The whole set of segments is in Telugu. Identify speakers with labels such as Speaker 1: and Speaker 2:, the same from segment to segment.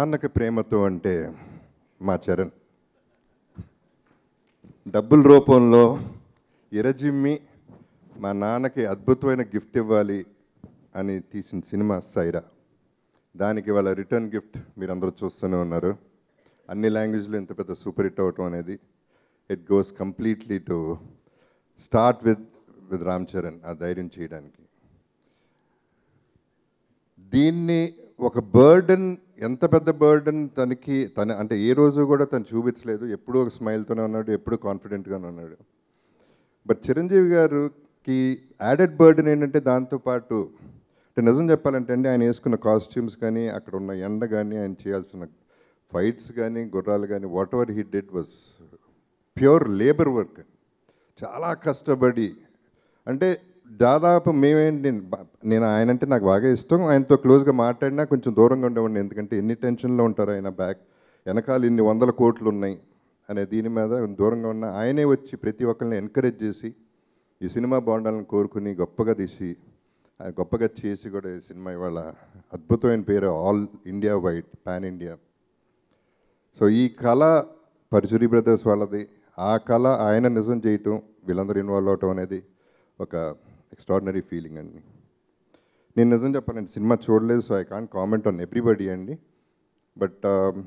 Speaker 1: నాన్నకి ప్రేమతో అంటే మా చరణ్ డబ్బుల రూపంలో ఇరజిమ్మి మా నాన్నకి అద్భుతమైన గిఫ్ట్ ఇవ్వాలి అని తీసిన సినిమా సైరా దానికి వాళ్ళ రిటర్న్ గిఫ్ట్ మీరందరూ చూస్తూనే ఉన్నారు అన్ని లాంగ్వేజ్లో ఇంత పెద్ద సూపర్ హిట్ అవటం అనేది it goes completely to start with with Ram Charan ఆ ధైర్యం చేయడానికి దీన్ని ఒక బర్డన్ ఎంత పెద్ద బర్డన్ తనకి తన అంటే ఏ రోజు కూడా తను చూపించలేదు ఎప్పుడూ ఒక స్మైల్తోనే ఉన్నాడు ఎప్పుడూ కాన్ఫిడెంట్గానే ఉన్నాడు బట్ చిరంజీవి గారికి యాడెడ్ బర్డన్ ఏంటంటే దాంతోపాటు అంటే నిజం చెప్పాలంటే అండి ఆయన వేసుకున్న కాస్ట్యూమ్స్ కానీ అక్కడ ఉన్న ఎండ కానీ ఆయన చేయాల్సిన ఫైట్స్ కానీ గుర్రాలు కానీ whatever he did was pure labour work చాలా కష్టపడి అంటే దాదాపు మేమేంటి నేను బా- నేను ఆయన అంటే నాకు బాగా ఇష్టం ఆయనతో క్లోజ్గా మాట్లాడినా కొంచెం దూరంగా ఉండేవాడిని ఎందుకంటే ఎన్ని టెన్షన్లో ఉంటారు ఆయన బ్యాక్ వెనకాల ఇన్ని వందల కోట్లు ఉన్నాయి అనే దీని మీద దూరంగా ఉన్న ఆయనే వచ్చి ప్రతి ఒక్కరిని ఎంకరేజ్ చేసి ఈ సినిమా బాగుండాలని కోరుకుని గొప్పగా తీసి ఆ గొప్పగా చేసి కూడా ఈ సినిమా ఇవాళ అద్భుతమైన పేరు all India wide pan India so ఈ కళ పరుచూరి బ్రదర్స్ వాళ్ళది ఆ కళ ఆయన నిజం చేయటం వీళ్ళందరూ ఇన్వాల్వ్ అవటం అనేది ఒక ఎక్స్ట్రాడినరీ ఫీలింగ్ అండి నేను నిజం చెప్పాలండి సినిమా చూడలేదు so I can't comment on everybody అండి బట్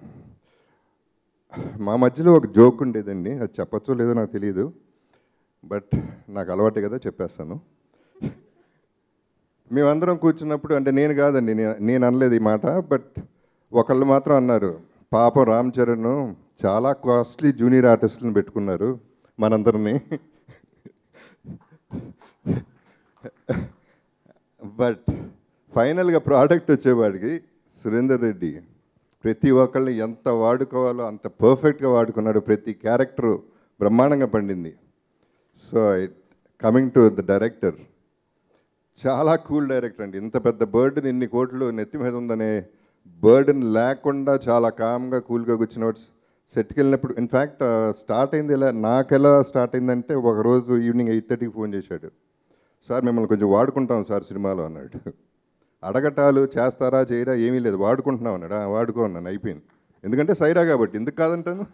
Speaker 1: మా మధ్యలో ఒక జోక్ ఉండేదండి అది చెప్పచ్చో లేదో నాకు తెలియదు బట్ నాకు అలవాటే కదా చెప్పేస్తాను మేమందరం కూర్చున్నప్పుడు అంటే నేను కాదండి నే- నేను అనలేదు ఈ మాట బట్ ఒకళ్ళు మాత్రం అన్నారు పాపం రామ్ చరణ్ చాలా కాస్ట్లీ జూనియర్ ఆర్టిస్టులను పెట్టుకున్నారు మనందరినీ బట్ ఫైనల్గా ప్రోడక్ట్ వచ్చేవాడికి సురేందర్ రెడ్డి ప్రతి ఒక్కళ్ళని ఎంత వాడుకోవాలో అంత పర్ఫెక్ట్గా వాడుకున్నాడు ప్రతి క్యారెక్టరు బ్రహ్మాండంగా పండింది so coming to the director చాలా కూల్ డైరెక్టర్ అండి ఇంత పెద్ద బర్డెన్ ఇన్ని కోట్లు నెత్తి మీద ఉందనే బర్డెన్ లేకుండా చాలా కామ్గా కూల్గా కూర్చున్నవాడు సెట్కి వెళ్ళినప్పుడు ఇన్ఫ్యాక్ట్ స్టార్ట్ అయింది ఎలా నాకు ఎలా స్టార్ట్ అయిందంటే ఒక రోజు ఈవినింగ్ ఎయిట్ థర్టీకి ఫోన్ చేశాడు సార్ మిమ్మల్ని కొంచెం వాడుకుంటాం సార్ సినిమాలో అన్నాడు అడగటాలు చేస్తారా చేయరా ఏమీ లేదు వాడుకుంటున్నాం అన్నాడు "ఆ, వాడుకో అన్నాను అయిపోయింది ఎందుకంటే సైరా కాబట్టి ఎందుకు కాదంటాను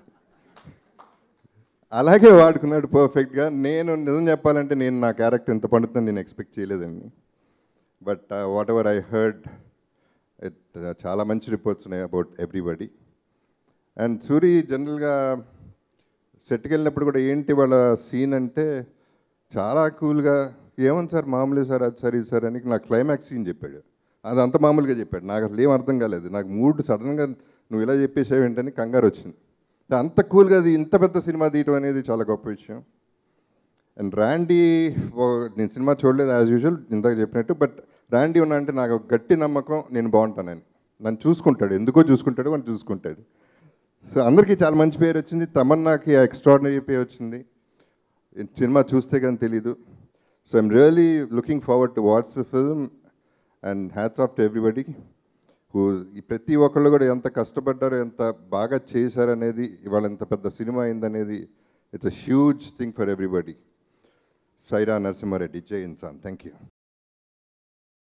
Speaker 1: అలాగే వాడుకున్నాడు పర్ఫెక్ట్గా నేను నిజం చెప్పాలంటే నేను నా క్యారెక్టర్ ఎంత పండుతుందని నేను ఎక్స్పెక్ట్ చేయలేదండి but whatever I heard it చాలా మంచి రిపోర్ట్స్ ఉన్నాయి అబౌట్ ఎవ్రీబడి అండ్ సూరి జనరల్గా సెట్కి వెళ్ళినప్పుడు కూడా ఏంటి వాళ్ళ సీన్ అంటే చాలా కూల్గా ఏమని సార్ మామూలు సార్ అది సార్ ఇది సార్ అని నాకు క్లైమాక్స్ సీన్ చెప్పాడు అది అంత మామూలుగా చెప్పాడు నాకు అసలు ఏం అర్థం కాలేదు నాకు మూడ్ సడన్గా నువ్వు ఇలా చెప్పేసావు ఏంటని కంగారు వచ్చింది అంత కూల్గా అది ఇంత పెద్ద సినిమా తీయటం అనేది చాలా గొప్ప విషయం అండ్ ర్యాండీ ఓ- నేను సినిమా చూడలేదు యాజ్ యూజువల్ ఇందాక చెప్పినట్టు బట్ ర్యాండీ ఉన్నా అంటే నాకు ఒక గట్టి నమ్మకం నేను బాగుంటానని నన్ను చూసుకుంటాడు ఎందుకో చూసుకుంటాడు వాడిని చూసుకుంటాడు సో అందరికీ చాలా మంచి పేరు వచ్చింది తమన్నాకి ఎక్స్ట్రాడినరీ పేరు వచ్చింది ఈ సినిమా చూస్తే కానీ తెలీదు so I'm really looking forward to what's the film and hats off to everybody who ఈ ప్రతి ఒక్కళ్ళు కూడా ఎంత కష్టపడ్డారో ఎంత బాగా చేశారనేది ఇవాళ ఎంత పెద్ద సినిమా అయిందనేది it's a huge thing for everybody Sye Raa Narasimha Reddy జై ఇన్సాన్ థ్యాంక్ యూ